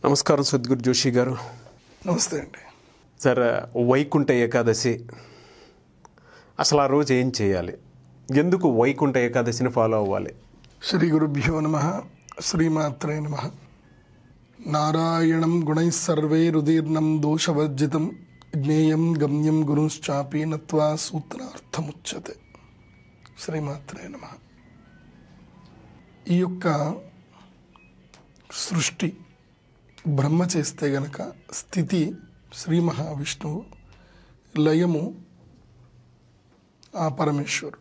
నమస్కారం సద్గురు జోషి గారు నమస్తే అండి సార్ వైకుంఠ ఏకాదశి అసలు ఆ రోజు ఏం చేయాలి ఎందుకు వైకుంఠ ఏకాదశిని ఫాలో అవ్వాలి శ్రీ గురుభ్యో నమ శ్రీమాత్రే నమ నారాయణం గుణై సర్వైరుదీర్ణం దోషవర్జితం జ్ఞేయం గమ్యం గురుశ్చాపి నత్వా సూత్రార్థముచ్యతే శ్రీమాత్రే నమ ఈ యొక్క సృష్టి బ్రహ్మ చేస్తే గనక స్థితి శ్రీ మహావిష్ణువు లయము ఆ పరమేశ్వరుడు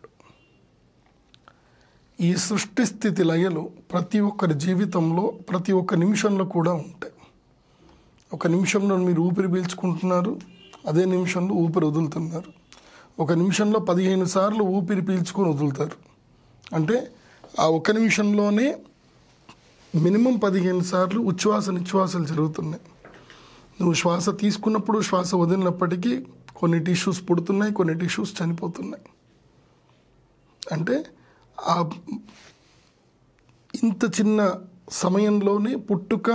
ఈ సృష్టి స్థితి లయలు ప్రతి ఒక్కరి జీవితంలో ప్రతి ఒక్క నిమిషంలో కూడా ఉంటాయి ఒక నిమిషంలో మీరు ఊపిరి పీల్చుకుంటున్నారు అదే నిమిషంలో ఊపిరి వదులుతున్నారు ఒక నిమిషంలో పదిహేను సార్లు ఊపిరి పీల్చుకొని వదులుతారు అంటే ఆ ఒక నిమిషంలోనే మినిమం పదిహేను సార్లు ఉచ్ఛ్వాస నిశ్వాసాలు జరుగుతున్నాయి నువ్వు శ్వాస తీసుకున్నప్పుడు శ్వాస వదిలినప్పటికీ కొన్ని టిష్యూస్ పుడుతున్నాయి కొన్ని టిష్యూస్ చనిపోతున్నాయి అంటే ఆ ఇంత చిన్న సమయంలోనే పుట్టుక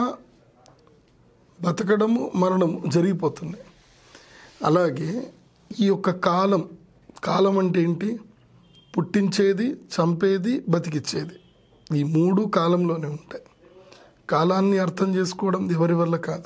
బతకడము మరణము జరిగిపోతున్నాయి అలాగే ఈ యొక్క కాలం కాలం అంటే ఏంటి పుట్టించేది చంపేది బతికిచ్చేది ఈ మూడు కాలంలోనే ఉంటాయి కాలాన్ని అర్థం చేసుకోవడం ఎవరి వల్ల కాదు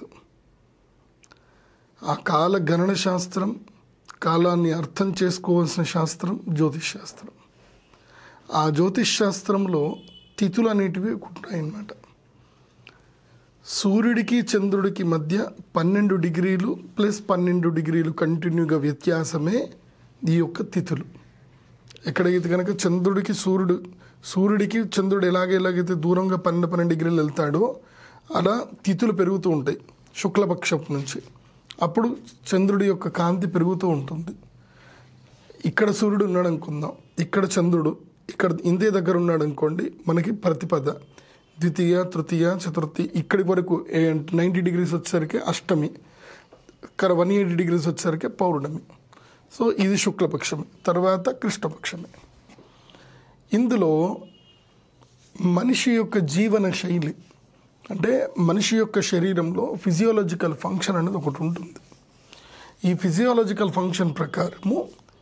ఆ కాల గణన శాస్త్రం కాలాన్ని అర్థం చేసుకోవాల్సిన శాస్త్రం జ్యోతిష్ శాస్త్రం ఆ జ్యోతిష్ శాస్త్రంలో తిథులు అనేటివి ఉంటాయన్నమాట సూర్యుడికి చంద్రుడికి మధ్య పన్నెండు డిగ్రీలు ప్లస్ పన్నెండు డిగ్రీలు కంటిన్యూగా వ్యత్యాసమే ఈ యొక్క తిథులు ఎక్కడైతే కనుక చంద్రుడికి సూర్యుడు సూర్యుడికి చంద్రుడు ఎలాగ ఎలాగైతే దూరంగా పన్నెండు పన్నెండు డిగ్రీలు వెళ్తాడో అలా తిథులు పెరుగుతూ ఉంటాయి శుక్లపక్షం నుంచి అప్పుడు చంద్రుడి యొక్క కాంతి పెరుగుతూ ఉంటుంది ఇక్కడ సూర్యుడు ఉన్నాడు అనుకుందాం ఇక్కడ చంద్రుడు ఇక్కడ ఇంతే దగ్గర ఉన్నాడు అనుకోండి మనకి ప్రతిపద ద్వితీయ తృతీయ చతుర్థి ఇక్కడి వరకు నైంటీ డిగ్రీస్ వచ్చేసరికి అష్టమి ఇక్కడ వన్ ఎయిటీ డిగ్రీస్ వచ్చేసరికి పౌర్ణమి సో ఇది శుక్లపక్షమే తర్వాత కృష్ణపక్షమే ఇందులో మనిషి యొక్క జీవన శైలి అంటే మనిషి యొక్క శరీరంలో ఫిజియోలాజికల్ ఫంక్షన్ అనేది ఒకటి ఉంటుంది ఈ ఫిజియోలాజికల్ ఫంక్షన్ ప్రకారము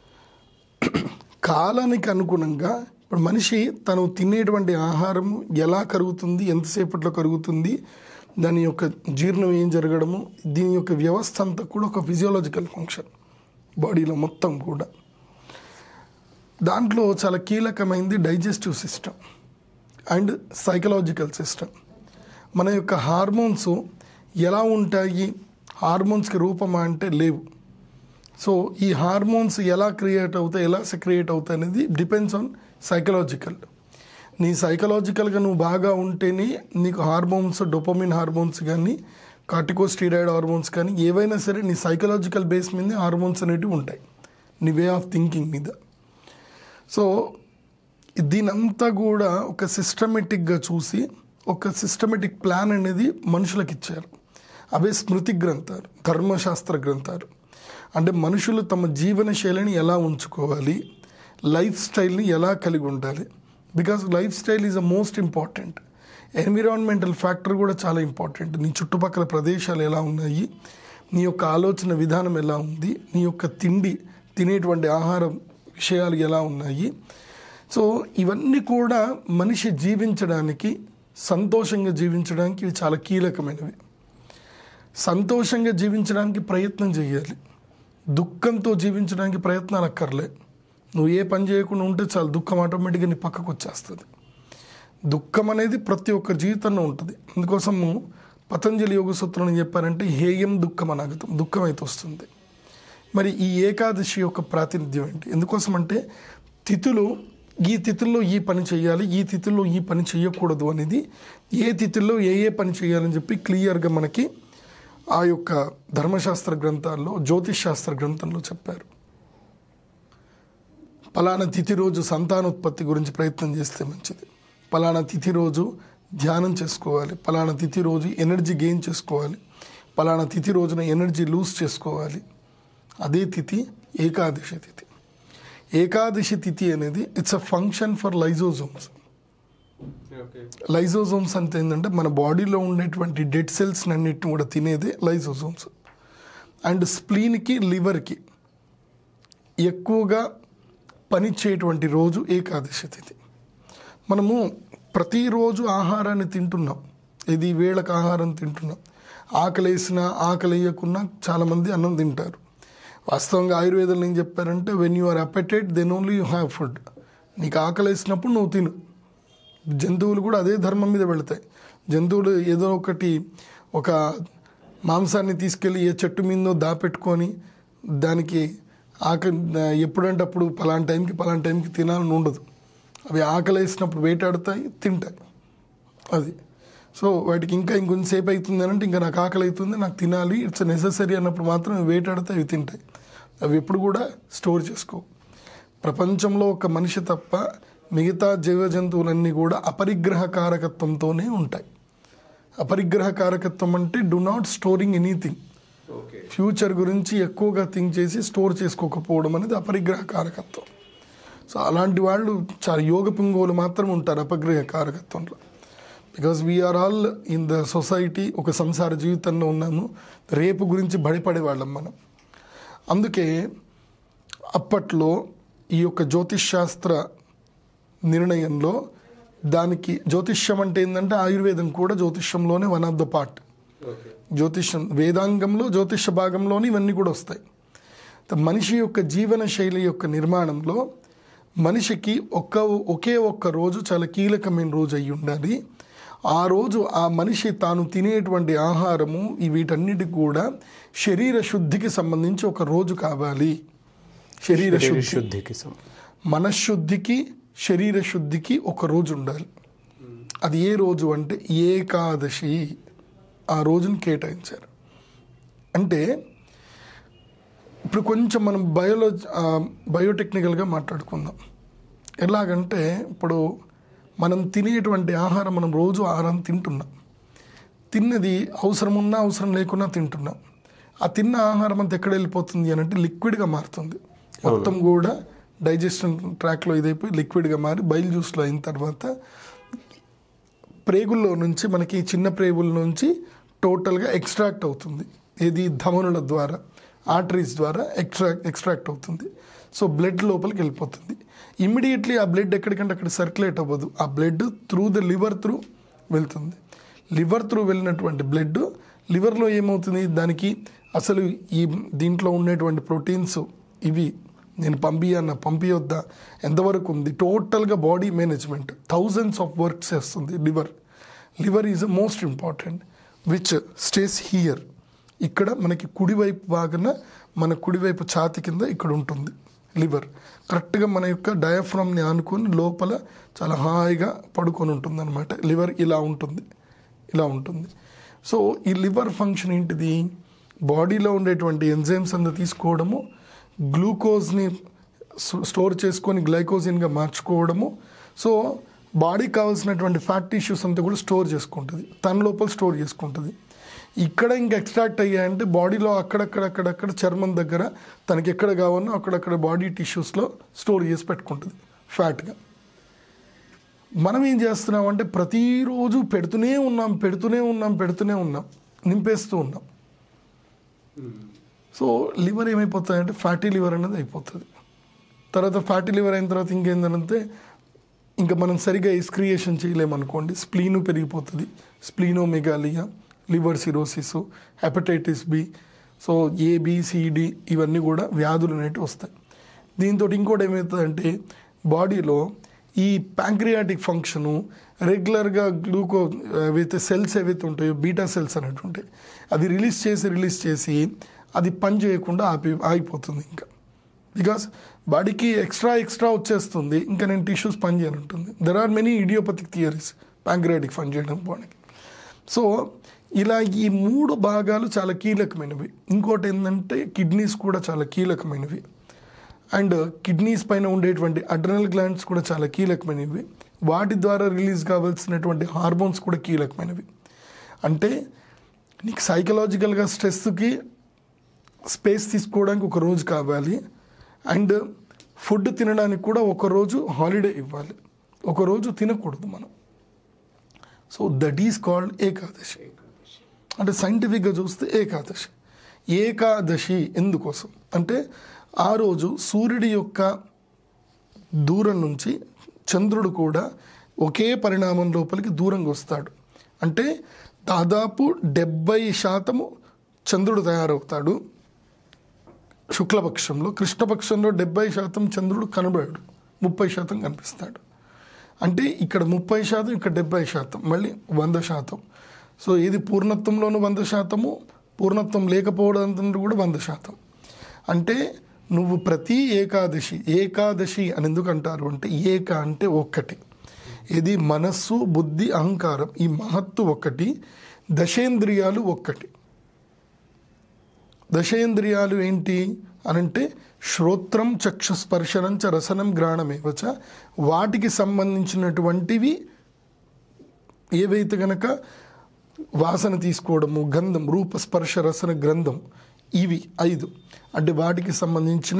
కాలానికి అనుగుణంగా ఇప్పుడు మనిషి తను తినేటువంటి ఆహారం ఎలా కరుగుతుంది ఎంతసేపట్లో కరుగుతుంది దాని యొక్క జీర్ణం ఏం జరగడము దీని యొక్క వ్యవస్థ అంతా కూడా ఒక ఫిజియోలాజికల్ ఫంక్షన్ బాడీలో మొత్తం కూడా దాంట్లో చాలా కీలకమైంది digestive system and psychological system మన యొక్క హార్మోన్స్ ఎలా ఉంటాయి హార్మోన్స్కి రూపమా అంటే లేవు సో ఈ హార్మోన్స్ ఎలా క్రియేట్ అవుతాయి ఎలా సెక్రియేట్ అవుతాయి అనేది డిపెండ్స్ ఆన్ సైకలాజికల్ నీ సైకలాజికల్గా నువ్వు బాగా ఉంటేనే నీకు హార్మోన్స్ డొపమిన్ హార్మోన్స్ కానీ కార్టికోస్టీరాయిడ్ హార్మోన్స్ కానీ ఏవైనా సరే నీ సైకలాజికల్ బేస్ మీద హార్మోన్స్ అనేటివి ఉంటాయి నీ వే ఆఫ్ థింకింగ్ మీద సో దీనంతా కూడా ఒక సిస్టమేటిక్గా చూసి ఒక సిస్టమేటిక్ ప్లాన్ అనేది మనుషులకు ఇచ్చారు అవే స్మృతి గ్రంథాలు ధర్మశాస్త్ర గ్రంథాలు అంటే మనుషులు తమ జీవన శైలిని ఎలా ఉంచుకోవాలి లైఫ్ స్టైల్ని ఎలా కలిగి ఉండాలి because lifestyle is a most important environmental factor కూడా చాలా ఇంపార్టెంట్ నీ చుట్టుపక్కల ప్రదేశాలు ఎలా ఉన్నాయి నీ యొక్క ఆలోచన విధానం ఎలా ఉంది నీ యొక్క తిండి తినేటువంటి ఆహారం విషయాలు ఎలా ఉన్నాయి సో ఇవన్నీ కూడా మనిషి జీవించడానికి సంతోషంగా జీవించడానికి ఇవి చాలా కీలకమైనవి సంతోషంగా జీవించడానికి ప్రయత్నం చేయాలి దుఃఖంతో జీవించడానికి ప్రయత్నాలు అక్కర్లే నువ్వు ఏ పని చేయకుండా ఉంటే చాలు దుఃఖం ఆటోమేటిక్గా నీ పక్కకు వచ్చేస్తుంది దుఃఖం అనేది ప్రతి ఒక్క జీవితంలో ఉంటుంది అందుకోసము పతంజలి యోగ సూత్రం ఏం చెప్పారంటే హేయం దుఃఖం అనగతం దుఃఖం అయితే వస్తుంది మరి ఈ ఏకాదశి యొక్క ప్రాతినిధ్యం ఏంటి ఎందుకోసం అంటే తిథులు ఈ తిథుల్లో ఈ పని చేయాలి ఈ తిథుల్లో ఈ పని చేయకూడదు అనేది ఏ తిథుల్లో ఏ ఏ పని చేయాలని చెప్పి క్లియర్గా మనకి ఆ యొక్క ధర్మశాస్త్ర గ్రంథాల్లో జ్యోతిష్ శాస్త్ర గ్రంథంలో చెప్పారు పలానా తిథి రోజు సంతానోత్పత్తి గురించి ప్రయత్నం చేస్తే మంచిది పలానా తిథి రోజు ధ్యానం చేసుకోవాలి పలానా తిథి రోజు ఎనర్జీ గెయిన్ చేసుకోవాలి పలానా తిథి రోజున ఎనర్జీ లూజ్ చేసుకోవాలి అదే తిథి ఏకాదశి తిథి ఏకాదశి తిథి అనేది it's a function for lysosomes lysosomes అంటే ఏంటంటే మన బాడీలో ఉండేటువంటి డెడ్ సెల్స్ అన్నిటిని కూడా తినేదే లైజోజోమ్స్ అండ్ స్ప్లీన్కి లివర్కి ఎక్కువగా పనిచేయటువంటి రోజు ఏకాదశి తిథి మనము ప్రతిరోజు ఆహారాన్ని తింటున్నాం ఇది వేళకు ఆహారం తింటున్నాం ఆకలి వేసినా ఆకలి వేయకున్నా చాలామంది అన్నం తింటారు వాస్తవంగా ఆయుర్వేదంలో ఏం చెప్పారంటే when you are appetited then only you have food నీకు ఆకలి వేసినప్పుడు నువ్వు తిను జంతువులు కూడా అదే ధర్మం మీద వెళతాయి జంతువులు ఏదో ఒకటి ఒక మాంసాన్ని తీసుకెళ్ళి ఏ చెట్టు మీదో దాపెట్టుకొని దానికి ఆకలి ఎప్పుడంటే అప్పుడు పలానా టైంకి పలానా టైంకి తినాలని ఉండదు అవి ఆకలి వేసినప్పుడు వేటాడుతాయి తింటాయి అది సో వాటికి ఇంకా ఇంకొంచెంసేపు అవుతుంది అని అంటే ఇంకా నాకు ఆకలి అవుతుంది నాకు తినాలి ఇట్స్ నెససరీ అన్నప్పుడు మాత్రం అవి వేటాడితే అవి తింటాయి అవి ఎప్పుడు కూడా స్టోర్ చేసుకో ప్రపంచంలో ఒక మనిషి తప్ప మిగతా జీవ జంతువులన్నీ కూడా అపరిగ్రహ కారకత్వంతోనే ఉంటాయి అపరిగ్రహ కారకత్వం అంటే do not storing anything okay future గురించి ఎక్కువగా థింక్ చేసి స్టోర్ చేసుకోకపోవడం అనేది అపరిగ్రహ కారకత్వం సో అలాంటి వాళ్ళు చాలా యోగ పుంగోలు మాత్రం ఉంటారు అపగ్రహ కారకత్వంలో because we are all in the society ఒక సంసార జీవితంలో ఉన్నాము రేపు గురించి భయపడే వాళ్ళం మనం అందుకే అప్పట్లో ఈ యొక్క జ్యోతిష్ శాస్త్ర నిర్ణయంలో దానికి జ్యోతిష్యం అంటే ఏంటంటే ఆయుర్వేదం కూడా జ్యోతిష్యంలోనే one of the part okay జ్యోతిష్యం వేదాంగంలో జ్యోతిష భాగంలోని ఇవన్నీ కూడా వస్తాయి త- మనిషి యొక్క జీవన శైలి యొక్క నిర్మాణంలో మనిషికి ఒక్క ఒకే ఒక్క రోజు చాలా కీలకమైన రోజు అయి ఉండాలి ఆ రోజు ఆ మనిషి తాను తినేటువంటి ఆహారము ఈ వీటన్నిటి కూడా శరీర శుద్ధికి సంబంధించి ఒక రోజు కావాలి శరీర శుద్ధి శుద్ధికి సం- మనశ్శుద్ధికి శరీర శుద్ధికి ఒక రోజు ఉండాలి అది ఏ రోజు అంటే ఏకాదశి ఆ రోజును కేటాయించారు అంటే ఇప్పుడు కొంచెం మనం బయోలో బయోటెక్నికల్గా మాట్లాడుకుందాం ఎలాగంటే ఇప్పుడు మనం తినేటువంటి ఆహారం మనం రోజు ఆహారం తింటున్నాం తిన్నది అవసరం ఉన్నా అవసరం లేకున్నా తింటున్నాం ఆ తిన్న ఆహారం అంతా ఎక్కడ వెళ్ళిపోతుంది అని అంటే లిక్విడ్గా మారుతుంది మొత్తం కూడా డైజెషన్ ట్రాక్లో ఇదైపోయి లిక్విడ్గా మారి బయలు జ్యూస్లో అయిన తర్వాత ప్రేగుల్లో నుంచి మనకి చిన్న ప్రేగుల నుంచి టోటల్గా ఎక్స్ట్రాక్ట్ అవుతుంది ఇది ధమనుల ద్వారా ఆర్టరీస్ ద్వారా ఎక్స్ట్రాక్ట్ ఎక్స్ట్రాక్ట్ అవుతుంది సో బ్లడ్ లోపలికి వెళ్ళిపోతుంది ఇమ్మీడియట్లీ ఆ బ్లడ్ ఎక్కడికంటే అక్కడ సర్క్యులేట్ అవ్వదు ఆ blood through the liver through వెళ్తుంది లివర్ త్రూ వెళ్ళినటువంటి బ్లడ్ లివర్లో ఏమవుతుంది దానికి అసలు ఈ దీంట్లో ఉండేటువంటి ప్రోటీన్స్ ఇవి నేను పంపియన్న పంపియొద్దా ఎంతవరకు ఉంది టోటల్గా body management thousands of works చేస్తుంది liver liver is most important which stays here ఇక్కడ మనకి కుడివైపు భాగన మన కుడివైపు ఛాతి కింద ఇక్కడ ఉంటుంది లివర్ కరెక్ట్గా మన యొక్క డయాఫ్రమ్ని ఆనుకొని లోపల చాలా హాయిగా పడుకొని ఉంటుంది అనమాట లివర్ ఇలా ఉంటుంది ఇలా ఉంటుంది సో ఈ లివర్ ఫంక్షన్ ఏంటిది బాడీలో ఉండేటువంటి ఎంజైమ్స్ అంతా తీసుకోవడము గ్లూకోజ్ని స్టోర్ చేసుకొని గ్లైకోజిన్గా మార్చుకోవడము సో బాడీకి కావాల్సినటువంటి ఫ్యాట్ టిష్యూస్ అంతా కూడా స్టోర్ చేసుకుంటుంది తన లోపల స్టోర్ చేసుకుంటుంది ఇక్కడ ఇంకా ఎక్స్ట్రాక్ట్ అయ్యాయంటే బాడీలో అక్కడక్కడక్కడక్కడ చర్మం దగ్గర తనకి ఎక్కడ కావాలన్నా అక్కడక్కడ బాడీ టిష్యూస్లో స్టోర్ చేసి పెట్టుకుంటుంది ఫ్యాట్గా మనం ఏం చేస్తున్నాం అంటే ప్రతిరోజు పెడుతూనే ఉన్నాం పెడుతూనే ఉన్నాం పెడుతూనే ఉన్నాం నింపేస్తూ ఉన్నాం సో లివర్ ఏమైపోతుందంటే ఫ్యాటీ లివర్ అనేది అయిపోతుంది తర్వాత ఫ్యాటీ లివర్ అయిన తర్వాత ఇంకేంటంటే ఇంకా మనం సరిగా ఎక్స్క్రియేషన్ చేయలేమనుకోండి స్ప్లీను పెరిగిపోతుంది splenomegaly liver cirrhosis hepatitis B so A B C D ఇవన్నీ కూడా వ్యాధులు అనేవి వస్తాయి దీంతో ఇంకోటి ఏమవుతుందంటే బాడీలో ఈ ప్యాంక్రియాటిక్ ఫంక్షను రెగ్యులర్గా గ్లూకో ఏవైతే సెల్స్ ఏవైతే ఉంటాయో బీటా సెల్స్ అనేవి ఉంటాయి అది రిలీజ్ చేసి రిలీజ్ చేసి అది పని చేయకుండా ఆపి ఆగిపోతుంది ఇంకా బికాస్ బాడీకి ఎక్స్ట్రా ఎక్స్ట్రా వచ్చేస్తుంది ఇంకా నేను టిష్యూస్ పని చేయనుంటుంది there are many idiopathic theories pancreatic పని చేయడం బాడీకి సో ఇలా ఈ మూడు భాగాలు చాలా కీలకమైనవి ఇంకోటి ఏంటంటే కిడ్నీస్ కూడా చాలా కీలకమైనవి అండ్ కిడ్నీస్ పైన ఉండేటువంటి అడ్రనల్ గ్లాండ్స్ కూడా చాలా కీలకమైనవి వాటి ద్వారా రిలీజ్ కావాల్సినటువంటి హార్మోన్స్ కూడా కీలకమైనవి అంటే నీకు సైకలాజికల్గా స్ట్రెస్కి స్పేస్ తీసుకోవడానికి ఒక రోజు కావాలి అండ్ ఫుడ్ తినడానికి కూడా ఒక రోజు హాలిడే ఇవ్వాలి ఒక రోజు తినకూడదు మనం so that is called Ekadashi అంటే సైంటిఫిక్గా చూస్తే ఏకాదశి ఏకాదశి ఎందుకోసం అంటే ఆ రోజు సూర్యుడి యొక్క దూరం నుంచి చంద్రుడు కూడా ఒకే పరిణామం లోపలికి దూరంగా వస్తాడు అంటే దాదాపు డెబ్బై శాతము చంద్రుడు తయారవుతాడు శుక్లపక్షంలో కృష్ణపక్షంలో డెబ్బై శాతం చంద్రుడు కనబడాడు ముప్పై శాతం కనిపిస్తాడు అంటే ఇక్కడ ముప్పై శాతం ఇక్కడ డెబ్బై శాతం మళ్ళీ వంద శాతం సో ఇది పూర్ణత్వంలోనూ వంద శాతము పూర్ణత్వం లేకపోవడం కూడా వంద శాతం అంటే నువ్వు ప్రతి ఏకాదశి ఏకాదశి అని ఎందుకు అంటారు అంటే ఏక అంటే ఒక్కటి ఇది మనస్సు బుద్ధి అహంకారం ఈ మహత్తు ఒక్కటి దశేంద్రియాలు ఒక్కటి దశేంద్రియాలు ఏంటి అనంటే శ్రోత్రం చక్షుస్పర్శనం చ రసనం గ్రాణమేవచ వాటికి సంబంధించినటువంటివి ఏవైతే గనక వాసన తీసుకోవడము గంధం రూప స్పర్శ రసన గ్రంథం ఇవి ఐదు అంటే వాటికి సంబంధించిన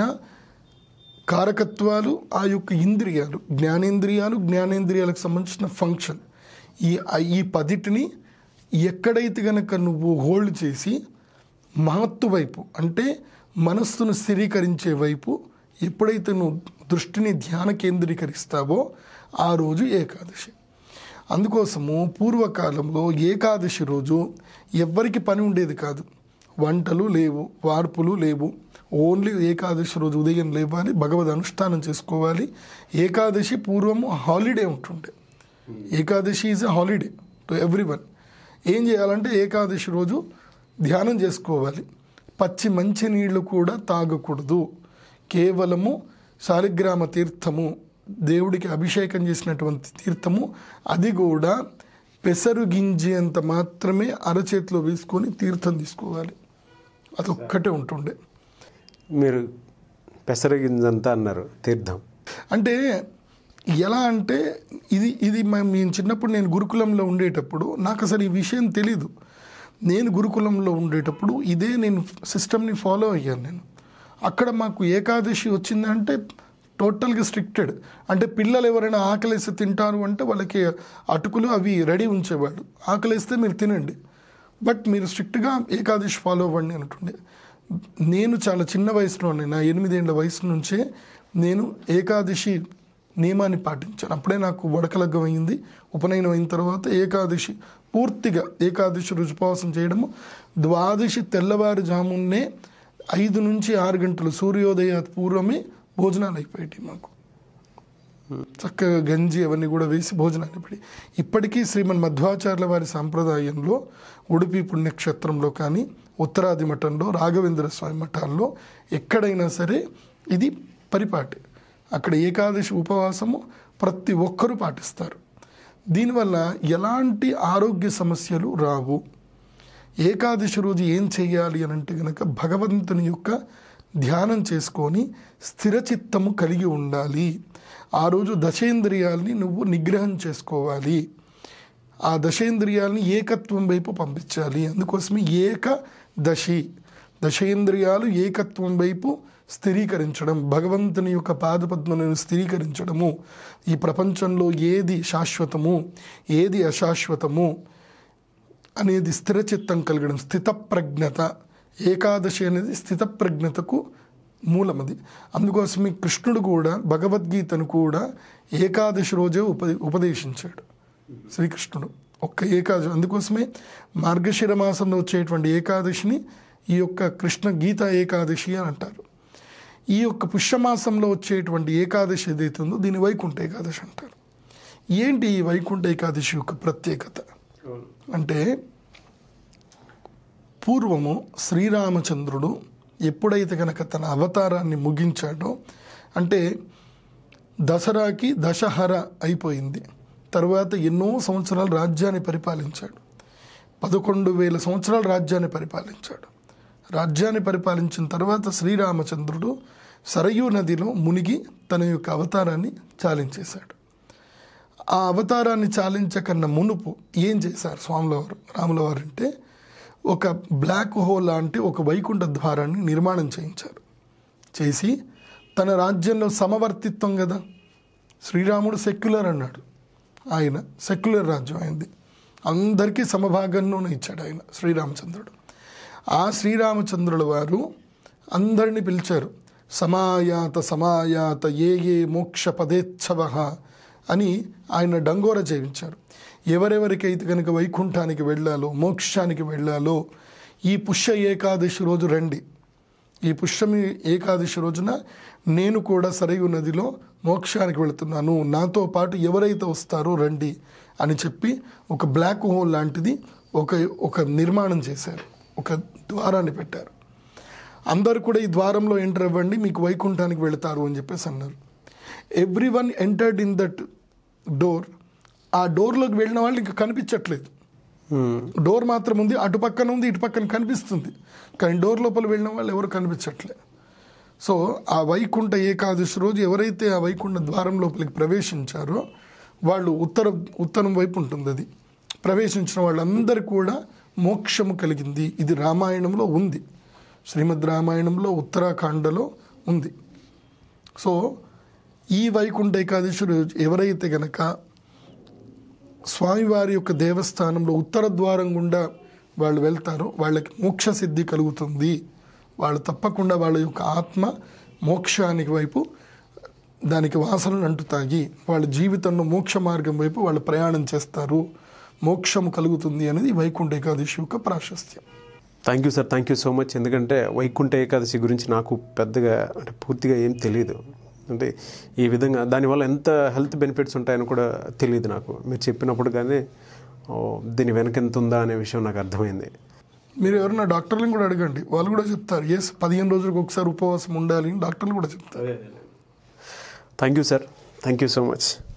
కారకత్వాలు ఆ యొక్క ఇంద్రియాలు జ్ఞానేంద్రియాలు జ్ఞానేంద్రియాలకు సంబంధించిన ఫంక్షన్ ఈ ఈ పదిటిని ఎక్కడైతే గనక నువ్వు హోల్డ్ చేసి మహత్తు వైపు అంటే మనస్సును స్థిరీకరించే వైపు ఎప్పుడైతే నువ్వు దృష్టిని ధ్యాన కేంద్రీకరిస్తావో ఆ రోజు ఏకాదశి అందుకోసము పూర్వకాలంలో ఏకాదశి రోజు ఎవ్వరికి పని ఉండేది కాదు వంటలు లేవు వార్పులు లేవు ఓన్లీ ఏకాదశి రోజు ఉదయం లేవాలి భగవద్ అనుష్ఠానం చేసుకోవాలి ఏకాదశి పూర్వము హాలిడే ఉంటుండే Ekadashi is a holiday to everyone ఏం చేయాలంటే ఏకాదశి రోజు ధ్యానం చేసుకోవాలి పచ్చి మంచి నీళ్లు కూడా తాగకూడదు కేవలము శాలిగ్రామ తీర్థము దేవుడికి అభిషేకం చేసినటువంటి తీర్థము అది కూడా పెసరు గింజి అంత మాత్రమే అరచేతిలో వేసుకొని తీర్థం తీసుకోవాలి అదొక్కటే ఉంటుండే మీరు పెసరగింజంతా అన్నారు తీర్థం అంటే ఎలా అంటే ఇది ఇది మ- మేము చిన్నప్పుడు నేను గురుకులంలో ఉండేటప్పుడు నాకు అసలు ఈ విషయం తెలీదు నేను గురుకులంలో ఉండేటప్పుడు ఇదే నేను సిస్టమ్ని ఫాలో అయ్యాను నేను అక్కడ మాకు ఏకాదశి వచ్చిందంటే టోటల్గా స్ట్రిక్టెడ్ అంటే పిల్లలు ఎవరైనా ఆకలేసి తింటారు అంటే వాళ్ళకి అటుకులు అవి రెడీ ఉంచేవాడు ఆకలేస్తే మీరు తినండి బట్ మీరు స్ట్రిక్ట్గా ఏకాదశి ఫాలో అవ్వండి అంటుండే నేను చాలా చిన్న వయసులోనే నా ఎనిమిదేళ్ల వయసు నుంచే నేను ఏకాదశి నియమాన్ని పాటించాను అప్పుడే నాకు వడకలగ్గం అయింది ఉపనయనం అయిన తర్వాత ఏకాదశి పూర్తిగా ఏకాదశి రుజుపవాసం చేయడము ద్వాదశి తెల్లవారుజామునే ఐదు నుంచి ఆరు గంటలు సూర్యోదయ పూర్వమే భోజనాలు అయిపోయాయి మాకు చక్కగా గంజి అవన్నీ కూడా వేసి భోజనాలు పడి ఇప్పటికీ శ్రీమన్ మధ్వాచార్యుల వారి సాంప్రదాయంలో ఉడిపి పుణ్యక్షేత్రంలో కానీ ఉత్తరాది మఠంలో రాఘవేంద్ర స్వామి మఠాల్లో ఎక్కడైనా సరే ఇది పరిపాటి అక్కడ ఏకాదశి ఉపవాసము ప్రతి ఒక్కరూ పాటిస్తారు దీనివల్ల ఎలాంటి ఆరోగ్య సమస్యలు రావు ఏకాదశి రోజు ఏం చేయాలి అని అంటే గనక భగవంతుని యొక్క ధ్యానం చేసుకొని స్థిరచిత్తము కలిగి ఉండాలి ఆ రోజు దశేంద్రియాల్ని నువ్వు నిగ్రహం చేసుకోవాలి ఆ దశేంద్రియాల్ని ఏకత్వం వైపు పంపించాలి అందుకోసమే ఏకదశి దశేంద్రియాలు ఏకత్వం వైపు స్థిరీకరించడం భగవంతుని యొక్క పాదపద్మలను స్థిరీకరించడము ఈ ప్రపంచంలో ఏది శాశ్వతము ఏది అశాశ్వతము అనేది స్థిరచిత్తం కలిగడం స్థితప్రజ్ఞత ఏకాదశి అనేది స్థితప్రజ్ఞతకు మూలమది అందుకోసమే కృష్ణుడు కూడా భగవద్గీతను కూడా ఏకాదశి రోజే ఉప ఉపదేశించాడు శ్రీకృష్ణుడు ఒక్క ఏకాదశి అందుకోసమే మార్గశిర మాసంలో వచ్చేటువంటి ఏకాదశిని ఈ యొక్క కృష్ణ గీత ఏకాదశి అని అంటారు ఈ యొక్క పుష్యమాసంలో వచ్చేటువంటి ఏకాదశి ఏదైతే ఉందో దీన్ని వైకుంఠ ఏకాదశి అంటారు ఏంటి ఈ వైకుంఠ ఏకాదశి యొక్క ప్రత్యేకత అంటే పూర్వము శ్రీరామచంద్రుడు ఎప్పుడైతే కనుక తన అవతారాన్ని ముగించాడో అంటే దసరాకి దశహర అయిపోయింది తర్వాత ఎన్నో సంవత్సరాలు రాజ్యాన్ని పరిపాలించాడు పదకొండు వేల సంవత్సరాలు రాజ్యాన్ని పరిపాలించాడు రాజ్యాన్ని పరిపాలించిన తర్వాత శ్రీరామచంద్రుడు సరయూ నదిలో మునిగి తన యొక్క అవతారాన్ని చాలించేశాడు ఆ అవతారాన్ని చాలించకన్నా మునుపు ఏం చేశారు స్వాముల వారు రాముల వారు అంటే ఒక బ్లాక్ హోల్ లాంటి ఒక వైకుంఠ ద్వారాన్ని నిర్మాణం చేయించారు చేసి తన రాజ్యంలో సమవర్తిత్వం కదా శ్రీరాముడు సెక్యులర్ అన్నాడు ఆయన సెక్యులర్ రాజ్యం అయింది అందరికీ సమభాగంలోనే ఇచ్చాడు ఆయన శ్రీరామచంద్రుడు ఆ శ్రీరామచంద్రుల వారు అందరినీ పిలిచారు సమాయాత సమాయాత ఏ ఏ మోక్ష పదేచ్ఛవ అని ఆయన డంగోర చేయించారు ఎవరెవరికైతే కనుక వైకుంఠానికి వెళ్ళాలో మోక్షానికి వెళ్ళాలో ఈ పుష్య ఏకాదశి రోజు రండి ఈ పుష్యమి ఏకాదశి రోజున నేను కూడా సరయు నదిలో మోక్షానికి వెళుతున్నాను నాతో పాటు ఎవరైతే వస్తారో రండి అని చెప్పి ఒక బ్లాక్ హోల్ లాంటిది ఒక ఒక నిర్మాణం చేశారు ఒక ద్వారాన్ని పెట్టారు అందరు కూడా ఈ ద్వారంలో ఎంటర్ అవ్వండి మీకు వైకుంఠానికి వెళతారు అని చెప్పేసి అన్నారు everyone entered in that door ఆ డోర్లోకి వెళ్ళిన వాళ్ళు ఇంకా కనిపించట్లేదు మ్మ్. డోర్ మాత్రం ఉంది అటు పక్కన ఉంది ఇటు పక్కన కనిపిస్తుంది కానీ డోర్ లోపల వెళ్ళిన వాళ్ళు ఎవరు కనిపించట్లే సో ఆ వైకుంఠ ఏకాదశి రోజు ఎవరైతే ఆ వైకుంఠ ద్వారం లోపలికి ప్రవేశించారో వాళ్ళు ఉత్తర ఉత్తరం వైపు ఉంటుంది అది ప్రవేశించిన వాళ్ళందరూ కూడా మోక్షము కలిగింది ఇది రామాయణంలో ఉంది శ్రీమద్ రామాయణంలో ఉత్తరాఖండలో ఉంది సో ఈ వైకుంఠ ఏకాదశి రోజు ఎవరైతే గనక స్వామివారి యొక్క దేవస్థానంలో ఉత్తర ద్వారం గుండా వాళ్ళు వెళ్తారో వాళ్ళకి మోక్ష సిద్ధి కలుగుతుంది వాళ్ళు తప్పకుండా వాళ్ళ యొక్క ఆత్మ మోక్షానికి వైపు దానికి వాసనలు అంటుతాయి వాళ్ళ జీవితంలో మోక్ష మార్గం వైపు వాళ్ళు ప్రయాణం చేస్తారు మోక్షం కలుగుతుంది అనేది ఈ వైకుంఠ ఏకాదశి యొక్క ప్రాశస్త్యం thank you sir thank you so much ఎందుకంటే వైకుంఠ ఏకాదశి గురించి నాకు పెద్దగా అంటే పూర్తిగా ఏం తెలియదు అంటే ఈ విధంగా దానివల్ల ఎంత హెల్త్ బెనిఫిట్స్ ఉంటాయని కూడా తెలియదు నాకు మీరు చెప్పినప్పుడు కానీ ఓ, దీని వెనక ఎంత ఉందా అనే విషయం నాకు అర్థమైంది మీరు ఎవరైనా డాక్టర్లను కూడా అడగండి వాళ్ళు కూడా చెప్తారు ఎస్ పదిహేను రోజులకు ఒకసారి ఉపవాసం ఉండాలి అని డాక్టర్లు కూడా చెప్తారు thank you sir thank you so much